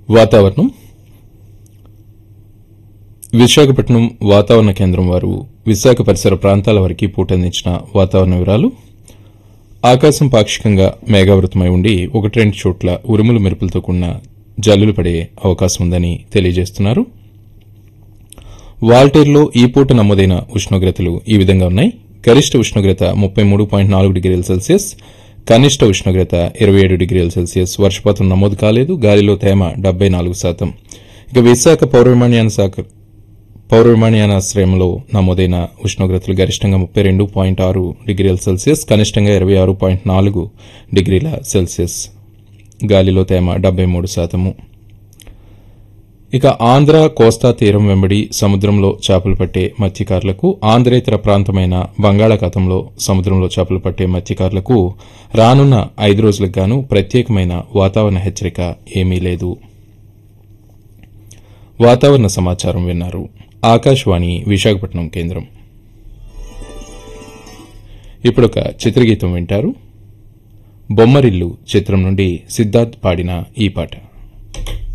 వాతావరణం విశాఖపట్నం వాతావరణ కేంద్రం వారు విశాఖ పరిసర ప్రాంతాల వరకు పూటందించిన వాతావరణ వివరాలు ఆకాశం పాక్షికంగా మేఘావృతమై ఉండి ఒకటి రెండు చోట్ల ఉరుములు మెరుపులతో కూడిన జల్లులు పడే అవకాశం ఉందని తెలియజేస్తున్నారు వాల్టేర్లో ఈ పూట నమోదైన ఉష్ణోగ్రతలు ఈ విధంగా ఉన్నాయి గరిష్ట ఉష్ణోగ్రత ముప్పై మూడు పాయింట్ నాలుగు డిగ్రీల సెల్సియస్ కనిష్ట ఉష్ణోగ్రత ఇరవై ఏడు డిగ్రీల సెల్సియస్ వర్షపాతం నమోదు కాలేదు గాలిలో తేమ డెబ్బై నాలుగు శాతం ఇక విశాఖ పౌర విమానయాన శాఖ పౌర విమానయానాశ్రయంలో నమోదైన ఉష్ణోగ్రతలు గరిష్టంగా ముప్పై రెండు పాయింట్ ఆరు డిగ్రీల సెల్సియస్ కనిష్టంగా ఇరవై ఆరు పాయింట్ నాలుగు డిగ్రీల సెల్సియస్ గాలిలో తేమ డెబ్బై మూడు శాతము ఇక ఆంధ్ర కోస్తా తీరం వెంబడి సముద్రంలో చేపలు పట్టే మత్స్యకారులకు ఆంధ్రేతర ప్రాంతమైన బంగాళాఖాతంలో సముద్రంలో చేపలు పట్టే మత్స్యకారులకు రానున్న ఐదు రోజులకు గాను ప్రత్యేకమైన వాతావరణ హెచ్చరిక ఏమీ లేదు వాతావరణ సమాచారం విన్నారు ఆకాశవాణి విశాఖపట్నం కేంద్రం ఇప్పుడొక చిత్రగీతం వింటారు బొమ్మరిల్లు చిత్రం నుండి సిద్ధార్థ్ పాడిన ఈ పాట